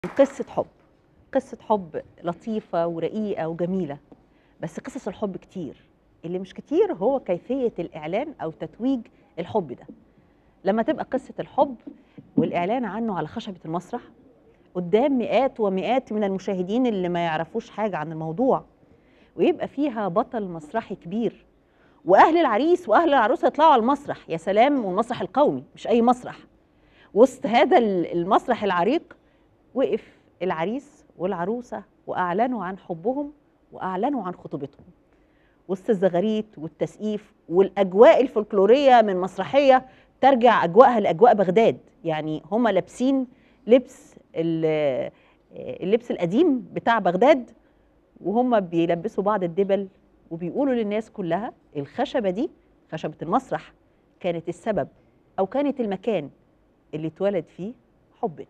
قصة حب قصة حب لطيفة ورقيقة وجميلة بس قصص الحب كتير اللي مش كتير هو كيفية الإعلان أو تتويج الحب ده لما تبقى قصة الحب والإعلان عنه على خشبة المسرح قدام مئات ومئات من المشاهدين اللي ما يعرفوش حاجة عن الموضوع ويبقى فيها بطل مسرحي كبير وأهل العريس وأهل العروسة يطلعوا على المسرح يا سلام والمسرح القومي مش أي مسرح وسط هذا المسرح العريق وقف العريس والعروسة وأعلنوا عن حبهم وأعلنوا عن خطوبتهم وسط الزغاريت والتسقيف والأجواء الفولكلورية من مسرحية ترجع أجواءها لأجواء بغداد يعني هم لابسين لبس ال- اللبس القديم بتاع بغداد وهم بيلبسوا بعض الدبل وبيقولوا للناس كلها الخشبة دي خشبة المسرح كانت السبب أو كانت المكان اللي اتولد فيه حبنا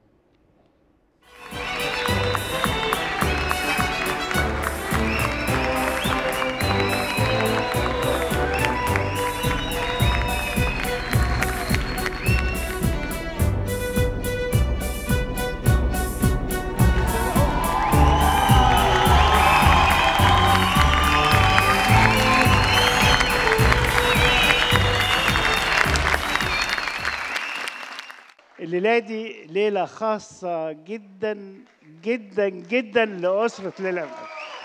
الليله دي ليله خاصه جدا جدا جدا لاسره ليله الأمل.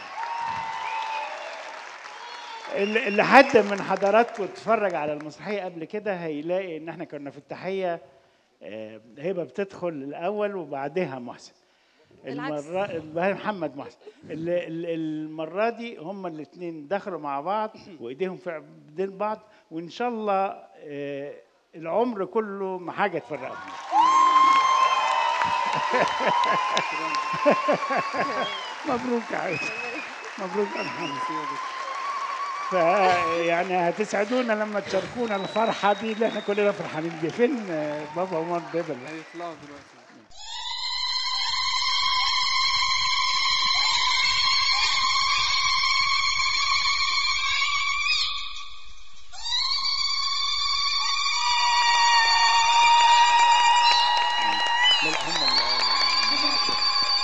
اللي اللي حد من حضراتكم اتفرج على المسرحيه قبل كده هيلاقي ان احنا كنا في التحيه آه، هبه بتدخل الاول وبعدها محسن العكس. المرة بعدين محمد محسن ال- ال- المرة دي هما الاثنين دخلوا مع بعض وايديهم في ايدين بعض وان شاء الله آه، العمر كله ما حاجة تفرقهم مبروك يا عيسى مبروك يا محمد فيعني هتسعدونا لما تشاركونا الفرحة دي اللي احنا كلنا فرحانين بيها فين آه، بابا عمر دبل هيطلعوا دلوقتي لا لا هم اللي-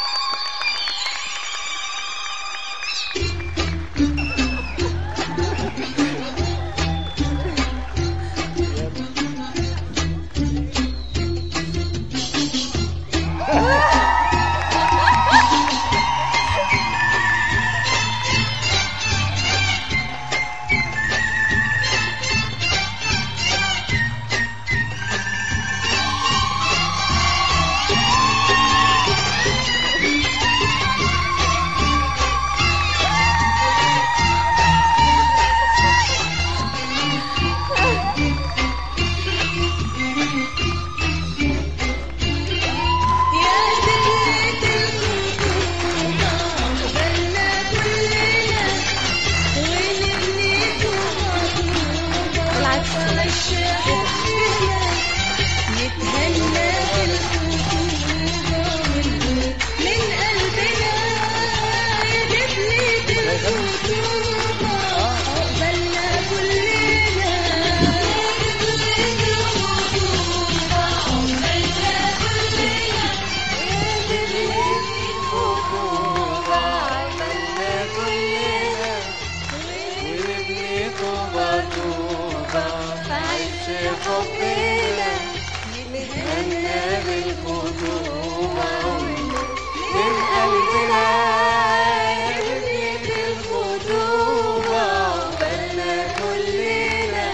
يا دنيا الخطوبة قبلنا كلنا ونبني خطوبة العكس. عاش حبنا نتهنى بالخطوبة ونقول من قلبنا يا دنيا الخطوبة قبلنا كلنا ونبني طوبة طوبة فعيش حبنا نتهنى بالخطوبة من قلبنا يا بنية الخطوبة عقبالنا كلنا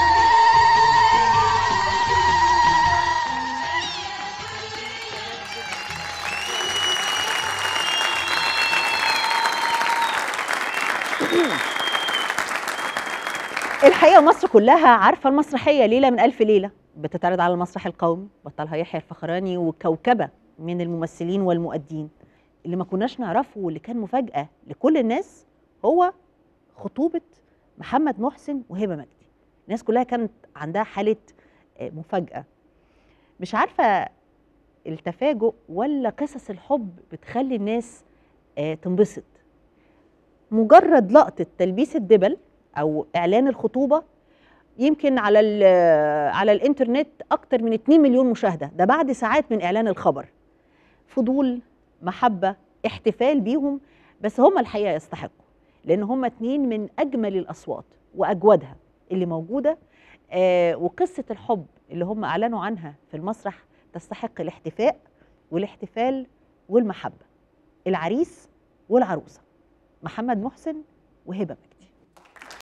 الحقيقه مصر كلها عارفه المسرحيه ليله من الف ليله بتتعرض على المسرح القومي بطلها يحيى الفخراني وكوكبه من الممثلين والمؤدين اللي ما كناش نعرفه واللي كان مفاجاه لكل الناس هو خطوبه محمد محسن وهبه مجدي الناس كلها كانت عندها حاله آه، مفاجاه مش عارفه التفاجؤ ولا قصص الحب بتخلي الناس آه، تنبسط مجرد لقطه تلبيس الدبل او اعلان الخطوبه يمكن على ال- على الانترنت اكتر من 2 مليون مشاهده ده بعد ساعات من اعلان الخبر فضول محبه احتفال بيهم بس هم الحقيقه يستحقوا لان هم اتنين من اجمل الاصوات واجودها اللي موجوده آه وقصه الحب اللي هم اعلنوا عنها في المسرح تستحق الاحتفاء والاحتفال والمحبه العريس والعروسه محمد محسن وهبه مجدي